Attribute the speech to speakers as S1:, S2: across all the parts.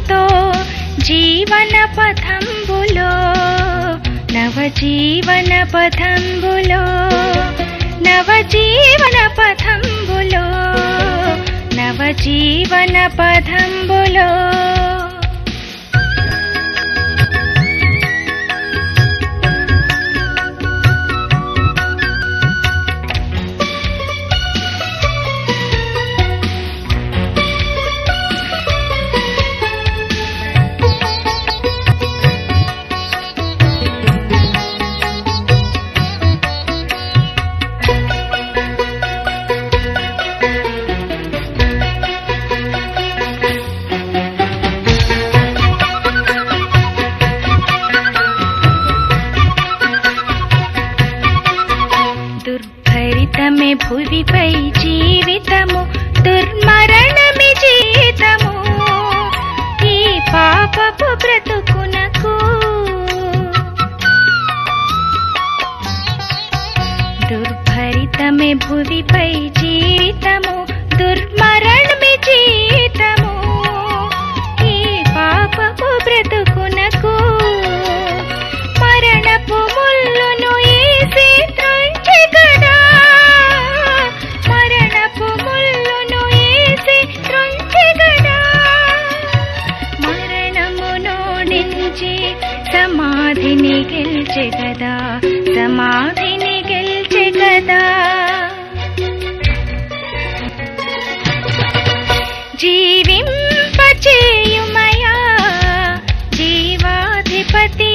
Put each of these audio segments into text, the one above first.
S1: విజయముతో జీవన పథంబులో నవజీవన పథంబులో నవజీవన పథంబులో నవజీవన పథంబులో దుర్భరితమే భువిపై జీవితము దుర్మరణమి జీతము ఈ పాపపు బ్రతుకునకు దుర్భరితమే భువిపై జీవితము దుర్మరణమి జీతము ఈ పాపపు బ్రతుకునకు మరణపు ముల్లును ఏసి త్రుంచెగడా మరణపు ముల్లును ఏసి త్రుంచెగడా మరణమునోడించి సమాధిని గెల్చెగదా సమాధిని గెల్చెగదా జీవింపచేయుమయా జీవాధిపతి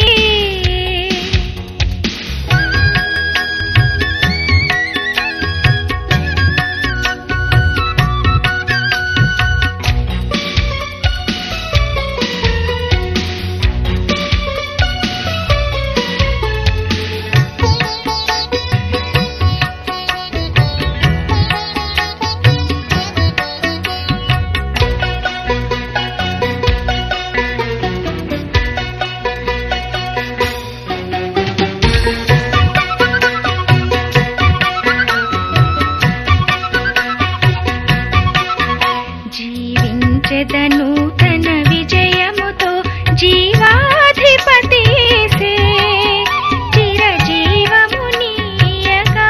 S1: జీవించెదను తన విజయముతో జీవాధిపతి చిరజీవము నీయగా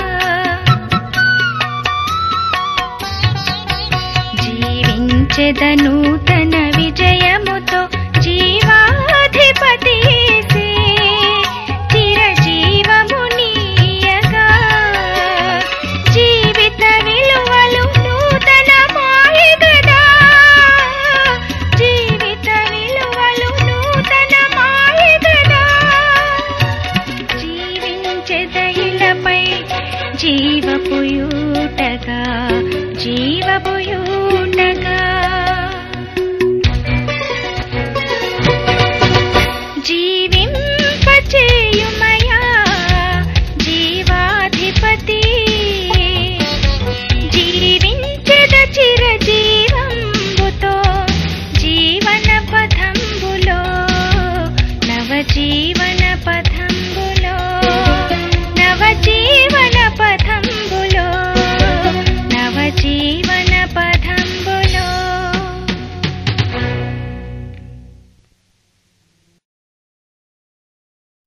S1: జీవించెదను తన విజయముతో జీవాధిపతి చిరజీవము నీయగా జీవిత విలువలు నూతన మాయగదా జీవిత విలువలు నూతన మాయగదా జీవించెదయిలపై జీవపుయూటగా జీవపుయూటగా